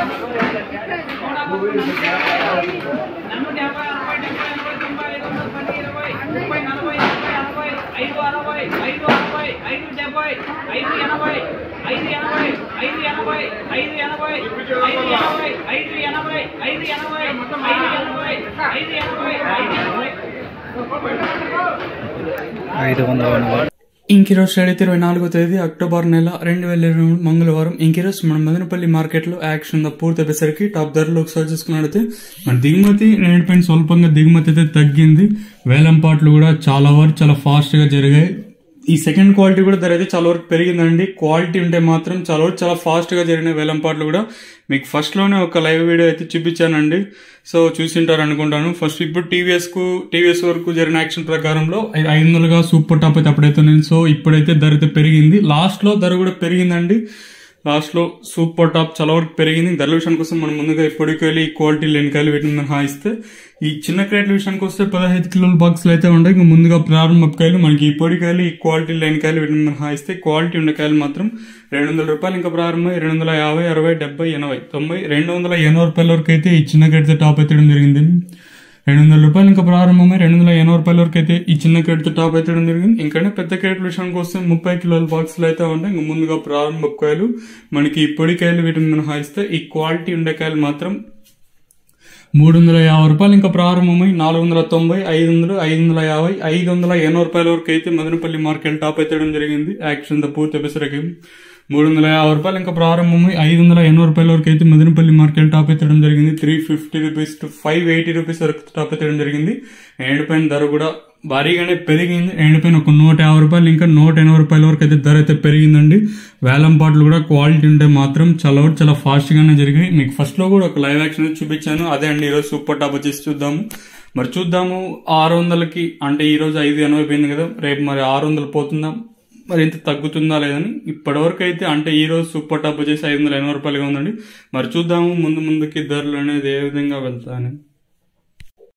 నలభై యాభై అరవై డెబ్బై ఎనభై తొంభై ఐదు వందల పది ఇరవై ముప్పై నలభై యాభై అరవై ఐదు అరవై ఐదు అరవై ఐదు డెబ్బై ఐదు ఎనభై ఐదు ఎనభై ఐదు ఎనభై ఐదు ఎనభై ఐదు ఎనభై ఐదు ఎనభై ఐదు ఎనభై ఐదు ఎనభై ఐదు ఎనభై ఐదు ఎనభై ఐదు వందల ఎనభై ఇంకిరోజు స్టడీ ఇరవై నాలుగో తేదీ అక్టోబర్ నెల రెండు వేల ఇరవై మూడు మంగళవారం ఇంకిరోజు మన మదనపల్లి మార్కెట్లో యాక్షన్ ఉందా పూర్తి అయ్యేసరికి టాప్ ధరలు ఒకసారి చూసుకున్నట్లయితే మన దిగుమతి నేటిపైన స్వల్పంగా దిగుమతి అయితే తగ్గింది వేలం పాటలు కూడా చాలా వరకు చాలా ఫాస్ట్ గా జరిగాయి ఈ సెకండ్ క్వాలిటీ కూడా ధర అయితే చాలా వరకు పెరిగిందండి క్వాలిటీ ఉంటే మాత్రం చాలా వరకు చాలా ఫాస్ట్ గా జరిగిన వేలం పాటలు కూడా మీకు ఫస్ట్ లోనే ఒక లైవ్ వీడియో అయితే చూపించానండి సో చూసింటారు అనుకుంటాను ఫస్ట్ ఇప్పుడు టీవీఎస్ కు టీవీఎస్ వరకు జరిగిన యాక్షన్ ప్రకారంలో ఐ- ఐదు వందలుగా సూపర్ టాప్ అయితే అప్పుడైతే ఉంది సో ఇప్పుడైతే ధర అయితే పెరిగింది లాస్ట్ లో ధర కూడా పెరిగిందండి లాస్ట్ లో సూపర్ టాప్ చాలా వరకు పెరిగింది ధరల విషయానికి వస్తే మనం ముందుగా ఇప్పటికి వెళ్ళి ఈ క్వాలిటీ లేని కాయలు వీటిని మినహాయిస్తే ఈ చిన్న క్రేట్ల విషయానికి వస్తే పదహైదు కిలోల బాక్సులు అయితే ఉంటాయి ఇంకా ముందుగా ప్రారంభ కాయలు మనకి ఈ పొడి కాయలు ఈ క్వాలిటీ లేని కాయలు వీటిని మినహాయిస్తే క్వాలిటీ ఉండే కాయలు మాత్రం రెండు వందల రూపాయలు ఇంకా ప్రారంభం రెండు వందల యాభై అరవై డెబ్బై ఎనభై తొంభై రెండు వందల ఎనభై రూపాయల వరకు అయితే ఈ చిన్న క్రేట్తో టాప్ ఎత్తడం జరిగింది రెండు వందల రూపాయలు ఇంకా ప్రారంభమై రెండు వందల ఎనభై రూపాయల వరకు అయితే ఈ చిన్న క్రేట్తో టాప్ అయితే జరిగింది ఇంకా పెద్ద క్రేట్ విషయానికి వస్తే ముప్పై కిలోల బాక్సులు అయితే ఉంటాయి ఇంకా ముందుగా ప్రారంభ కాయలు మనకి ఈ పొడి కాయలు వీటిని మినహాయిస్తే ఈ క్వాలిటీ ఉండే కాయలు మాత్రం మూడు వందల యాభై రూపాయలు ఇంకా ప్రారంభమై నాలుగు వందల తొంభై ఐదు వందలు ఐదు వందల యాభై ఐదు వందల ఎనభై రూపాయల వరకు అయితే మదనపల్లి మార్కెట్ టాప్ ఎత్తడం జరిగింది యాక్షన్ ద పూర్తి ఎపిసరకి మూడు వందల యాభై రూపాయలు ఇంకా ప్రారంభమై ఐదు వందల ఎనభై రూపాయల వరకు అయితే మదనపల్లి మార్కెట్ టాప్ ఎత్తడం జరిగింది three fifty rupees to five eighty rupees వరకు టాప్ ఎత్తడం జరిగింది ఎండిపోయిన ధర కూడా భారీగానే పెరిగింది ఎండిపోయిన ఒక నూట యాభై రూపాయలు ఇంకా నూట ఎనభై రూపాయల వరకు అయితే ధర అయితే పెరిగిందండి వేలం పాటలు కూడా క్వాలిటీ ఉంటే మాత్రం చాలా వరకు చాలా ఫాస్ట్ గానే జరిగాయి మీకు ఫస్ట్ లో కూడా ఒక లైవ్ యాక్షన్ అయితే చూపించాను అదే అండి ఈరోజు సూపర్ టాప్ వచ్చేసి చూద్దాము మరి చూద్దాము ఆరు వందలకి అంటే ఈ రోజు ఐదు ఎనభై పోయింది కదా రేపు మరి ఆరు వందలు పోతుందా మరి ఇంత తగ్గుతుందా లేదని ఇప్పటివరకు అయితే అంటే ఈ రోజు సూపర్ టాప్ వచ్చేసి ఐదు వందల ఎనభై రూపాయలుగా ఉందండి మరి చూద్దాము ముందు ముందుకి ధరలు అనేది ఏ విధంగా వెళ్తాయని